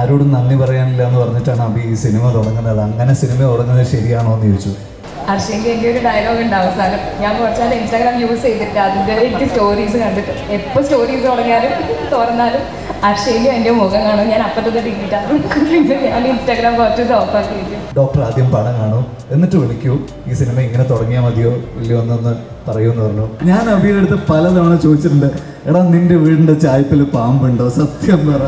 ആരോടും നന്ദി പറയാനില്ല എന്ന് പറഞ്ഞിട്ടാണ് അബി ഈ സിനിമ തുടങ്ങുന്നത് അങ്ങനെ സിനിമ തുടങ്ങുന്നത് ശരിയാണോ എന്ന് ചോദിച്ചു ഹർഷയ്ക്ക് എൻ്റെ ഒരു ഡയലോഗ് ഉണ്ട് അവസാനം ഞാൻ കുറച്ചാൽ ഇൻസ്റ്റാഗ്രാം യൂസ് ചെയ്തിട്ട് അതിൻ്റെ എനിക്ക് സ്റ്റോറീസ് കണ്ടിട്ട് എപ്പോൾ സ്റ്റോറീസ് തുടങ്ങിയാലും തുറന്നാലും ഹർഷയിലും എൻ്റെ മുഖം കാണും ഞാൻ അപ്പത്തത് ഡിലീറ്റാണ് പിന്നെ ഞാൻ ഇൻസ്റ്റാഗ്രാം കുറച്ച് ഓഫ് ആക്കി വയ്ക്കും ഡോക്ടർ ആദ്യം പടം കാണും എന്നിട്ട് വിളിക്കൂ ഈ സിനിമ ഇങ്ങനെ തുടങ്ങിയാൽ മതിയോ ഇല്ലയോ എന്നൊന്ന് പറയൂ എന്ന് പറഞ്ഞു ഞാൻ അബിയുടെ അടുത്ത് പലതവണ ചോദിച്ചിട്ടുണ്ട് എടാ നിന്റെ വീടിന്റെ ചായ്പിൽ പാമ്പുണ്ടോ സത്യം പറ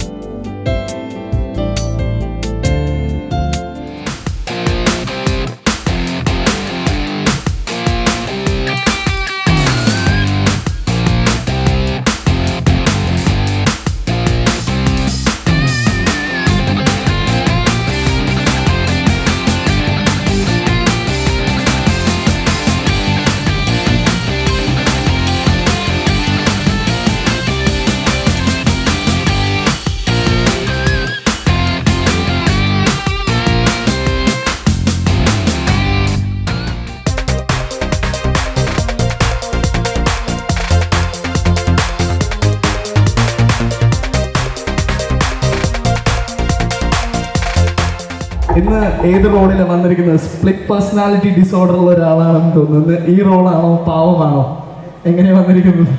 ഇന്ന് ഏത് റോളിലാണ് വന്നിരിക്കുന്നത് സ്പ്ലിറ്റ് പേഴ്സണാലിറ്റി ഡിസോർഡർ ഉള്ള ഒരാളാണെന്ന് തോന്നുന്നത് ഈ റോളാണോ പാവമാണോ എങ്ങനെയാ വന്നിരിക്കുന്നത്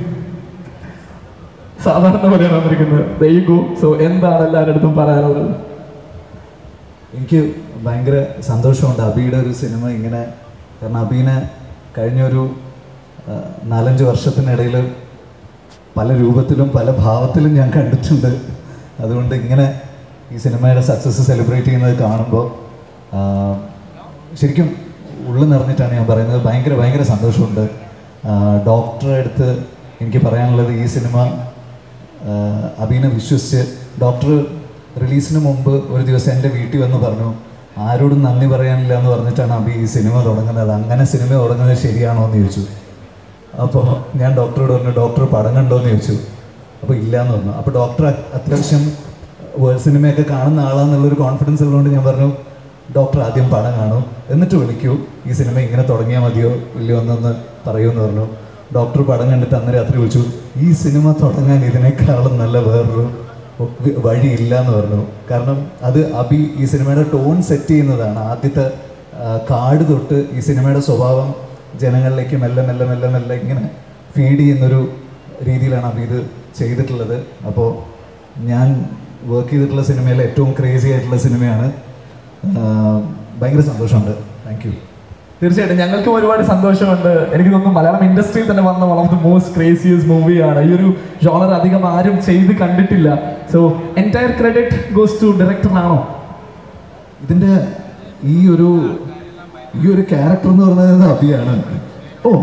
സാധാരണ പോലെയാണ് വന്നിരിക്കുന്നത് ദൈവു സോ എന്താണ് എല്ലാവരുടെ അടുത്തും പറയാനുള്ളത് എനിക്ക് ഭയങ്കര സന്തോഷമുണ്ട് അബിയുടെ ഒരു സിനിമ ഇങ്ങനെ കാരണം അബീനെ കഴിഞ്ഞൊരു ആ, നാലഞ്ച് വർഷത്തിനിടയിൽ പല രൂപത്തിലും പല ഭാവത്തിലും ഞാൻ കണ്ടിട്ടുണ്ട് അതുകൊണ്ട് ഇങ്ങനെ ഈ സിനിമയുടെ സക്സസ് സെലിബ്രേറ്റ് ചെയ്യുന്നത് കാണുമ്പോൾ ആ, ശരിക്കും ഉള്ളു നിറഞ്ഞിട്ടാണ് ഞാൻ പറയുന്നത് ഭയങ്കര ഭയങ്കര സന്തോഷമുണ്ട് ആ, ഡോക്ടറെ അടുത്ത് എനിക്ക് പറയാനുള്ളത് ഈ സിനിമ ആഹ് അബീനെ വിശ്വസിച്ച് ഡോക്ടർ റിലീസിന് മുമ്പ് ഒരു ദിവസം എൻ്റെ വീട്ടിൽ വന്ന് പറഞ്ഞു ആരോടും നന്ദി പറയാനില്ല എന്ന് പറഞ്ഞിട്ടാണ് അബി ഈ സിനിമ തുടങ്ങുന്നത് അങ്ങനെ സിനിമ തുടങ്ങുന്നത് ശരിയാണോ എന്ന് ചോദിച്ചു അപ്പോൾ ഞാൻ ഡോക്ടറോട് പറഞ്ഞു ഡോക്ടർ പടം കണ്ടോ എന്ന് ചോദിച്ചു അപ്പോൾ ഇല്ല എന്ന് പറഞ്ഞു അപ്പോൾ ഡോക്ടർ അ- അത്യാവശ്യം വേൾഡ് സിനിമയൊക്കെ കാണുന്ന ആളാന്നുള്ളൊരു കോൺഫിഡൻസ് ഉള്ളതുകൊണ്ട് ഞാൻ പറഞ്ഞു ഡോക്ടർ ആദ്യം പടം കാണും എന്നിട്ട് വിളിക്കൂ ഈ സിനിമ ഇങ്ങനെ തുടങ്ങിയാൽ മതിയോ ഇല്ലയോ എന്നൊന്ന് പറയൂ എന്ന് പറഞ്ഞു ഡോക്ടർ പടം കണ്ടിട്ട് അന്ന് രാത്രി വിളിച്ചു ഈ സിനിമ തുടങ്ങാൻ ഇതിനേക്കാളും നല്ല വേറൊരു വ- വഴിയില്ല എന്ന് പറഞ്ഞു കാരണം അത് അബി ഈ സിനിമയുടെ ടോൺ സെറ്റ് ചെയ്യുന്നതാണ് ആദ്യത്തെ ആ, കാട് തൊട്ട് ഈ സിനിമയുടെ സ്വഭാവം ജനങ്ങളിലേക്ക് മെല്ലെ മെല്ലെ മെല്ലെ മെല്ലെ ഇങ്ങനെ ഫീഡ് ചെയ്യുന്നൊരു രീതിയിലാണ് അബി ഇത് ചെയ്തിട്ടുള്ളത് അപ്പോൾ ഞാൻ വർക്ക് ചെയ്തിട്ടുള്ള സിനിമയിലെ ഏറ്റവും ക്രേസി ആയിട്ടുള്ള സിനിമയാണ് ആ, ഭയങ്കര സന്തോഷമുണ്ട് താങ്ക് യു തീർച്ചയായിട്ടും ഞങ്ങൾക്കും ഒരുപാട് സന്തോഷമുണ്ട് എനിക്ക് തോന്നുന്നു മലയാളം ഇൻഡസ്ട്രിയിൽ തന്നെ വന്ന one of the most craziest മൂവിയാണ് ഈ ഒരു ജോണർ അധികം ആരും ചെയ്ത് കണ്ടിട്ടില്ല so entire credit goes to ഡയറക്ടറിനാണോ ഇതിൻ്റെ ഈ ഒരു ഈ ഒരു ക്യാരക്ടർ എന്ന് പറയുന്നത് അബിയാണ് ഓ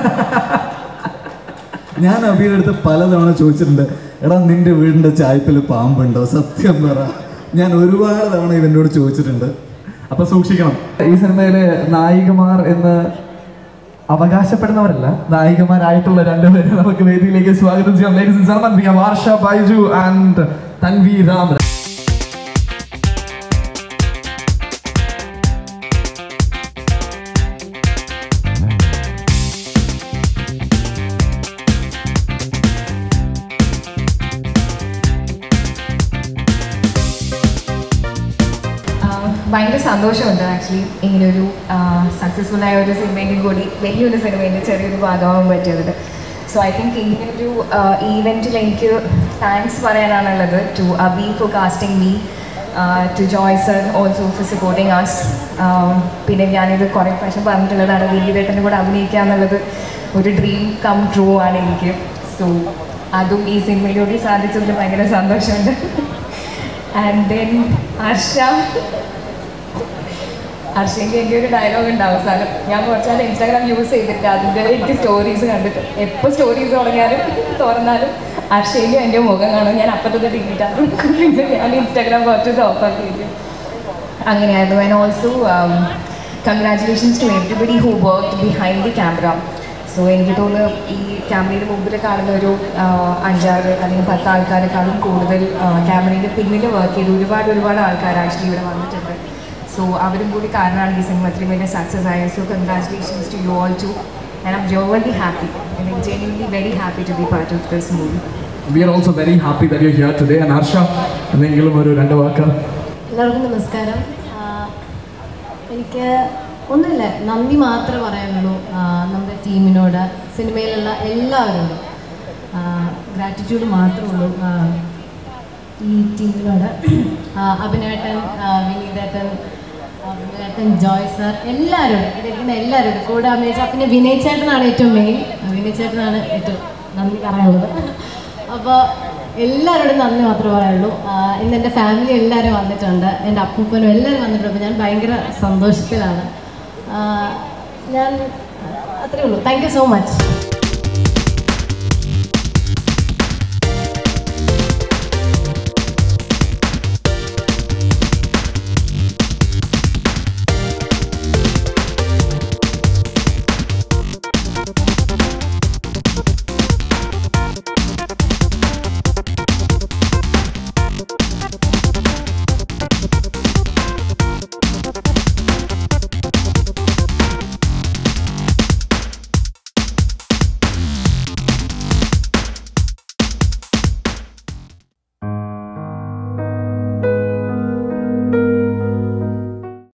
ഞാൻ അബിയുടെ അടുത്ത് പലതവണ ചോദിച്ചിട്ടുണ്ട് എടാ നിന്റെ വീടിന്റെ ചായ്പിൽ പാമ്പുണ്ടോ സത്യം പറ ഞാൻ ഒരുപാട് തവണ ഇവനോട് ചോദിച്ചിട്ടുണ്ട് അപ്പൊ സൂക്ഷിക്കണം ഈ സിനിമയിലെ നായികമാർ എന്ന് അവകാശപ്പെടുന്നവരല്ല നായികമാരായിട്ടുള്ള രണ്ടുപേരെ നമുക്ക് വേദിയിലേക്ക് സ്വാഗതം ചെയ്യാം ladies and gentlemen we have Arsha Baiju and Tanvi Ram ah ഭയങ്കര സന്തോഷമുണ്ട് ആക്ച്വലി ഇങ്ങനൊരു സക്സസ്ഫുൾ ആയ ഒരു സിനിമയിൽ കൂടി വലിയൊരു സിനിമയിൽ ചെറിയൊരു ഭാഗമാകാൻ പറ്റിയത് സോ ഐ തിങ്ക് ഇങ്ങനൊരു ഈവെൻറ്റിൽ എനിക്ക് താങ്ക്സ് പറയാനാണുള്ളത് to Abi for casting me to Joy sir also for supporting as പിന്നെ ഞാനിത് കുറേ പ്രാവശ്യം പറഞ്ഞിട്ടുള്ളതാണ് ദിലീപേട്ടൻ്റെ കൂടെ അഭിനയിക്കുക എന്നുള്ളത് ഒരു ഡ്രീം കം ട്രൂ ആണ് എനിക്ക് സോ അതും ഈ സിനിമയിലൂടെ സാധിച്ചതിൽ ഭയങ്കര സന്തോഷമുണ്ട് ആൻഡ് ദെൻ ഹർഷ ഹർഷയ്ക്ക് എൻ്റെ ഒരു ഡയലോഗ് ഉണ്ട് അവസാനം ഞാൻ കുറച്ചാൽ ഇൻസ്റ്റാഗ്രാം യൂസ് ചെയ്തിട്ട് അതിൻ്റെ എനിക്ക് സ്റ്റോറീസ് കണ്ടിട്ട് എപ്പോൾ സ്റ്റോറീസ് തുടങ്ങിയാലും തുറന്നാലും ഹർഷയിലും എൻ്റെ മുഖം കാണും ഞാൻ അപ്പത്തത് ഡിലീറ്റാണ് പിന്നെ ഞാൻ ഇൻസ്റ്റാഗ്രാം കുറച്ച് ഓഫ് ആക്കി വയ്ക്കും അങ്ങനെയായിരുന്നു and also congratulations to everybody who work behind the camera so എനിക്ക് തോന്നുന്നു ഈ ക്യാമറയുടെ മുമ്പിൽ കാണുന്ന ഒരു ആ, അഞ്ചാറ് അല്ലെങ്കിൽ പത്ത് ആൾക്കാരെക്കാളും കൂടുതൽ ക്യാമറയുടെ പിന്നിൽ വർക്ക് ചെയ്ത് ഒരുപാട് ഒരുപാട് ആൾക്കാർ ആക്ച്വലി ഇവിടെ വന്നിട്ടുണ്ട് സോ അവരും കൂടി കാരണമാണ് ഈ സിനിമ അത്രയും വലിയ സക്സസ് ആയത് so congratulations to you all too and I'm really happy and I'm genuinely very happy to be part of this movie we are also very happy that you here today and Harsha എന്തെങ്കിലും ഒരു രണ്ട് വാക്ക് എല്ലാവർക്കും നമസ്കാരം ആഹ് എനിക്ക് ഒന്നുമില്ല നന്ദി മാത്രമേ പറയാനുള്ളൂ ആഹ് നമ്മുടെ ടീമിനോട് സിനിമയിലുള്ള എല്ലാവരോടും ഗ്രാറ്റിറ്റ്യൂഡ് മാത്രമേ ഉള്ളൂ ആഹ് ഈ ടീമിനോട് ആഹ് അഭിനേട്ടൻ ആഹ് വിനീതേട്ടൻ അഭിനേട്ടൻ ജോയ് സാർ എല്ലാവരോടും ഇവിടെ ഇരിക്കുന്ന എല്ലാവരോടും കൂടെ അഭിനയിച്ച പിന്നെ വിനയ് ചേട്ടനാണ് ഏറ്റവും മെയിൻ വിനയ് ചേട്ടനാണ് ഏറ്റവും നന്ദി പറയാനുള്ളത് അപ്പോൾ എല്ലാവരോടും നന്ദി മാത്രമേ പറയുള്ളൂ ആഹ് ഇന്ന് എൻ്റെ ഫാമിലി എല്ലാവരും വന്നിട്ടുണ്ട് എൻ്റെ അപ്പൂപ്പനും എല്ലാവരും വന്നിട്ടുണ്ട് അപ്പോൾ ഞാൻ ഭയങ്കര സന്തോഷത്തിലാണ് ആഹ് ഞാൻ അത്രയേ ഉള്ളൂ താങ്ക് യു സോ മച്ച്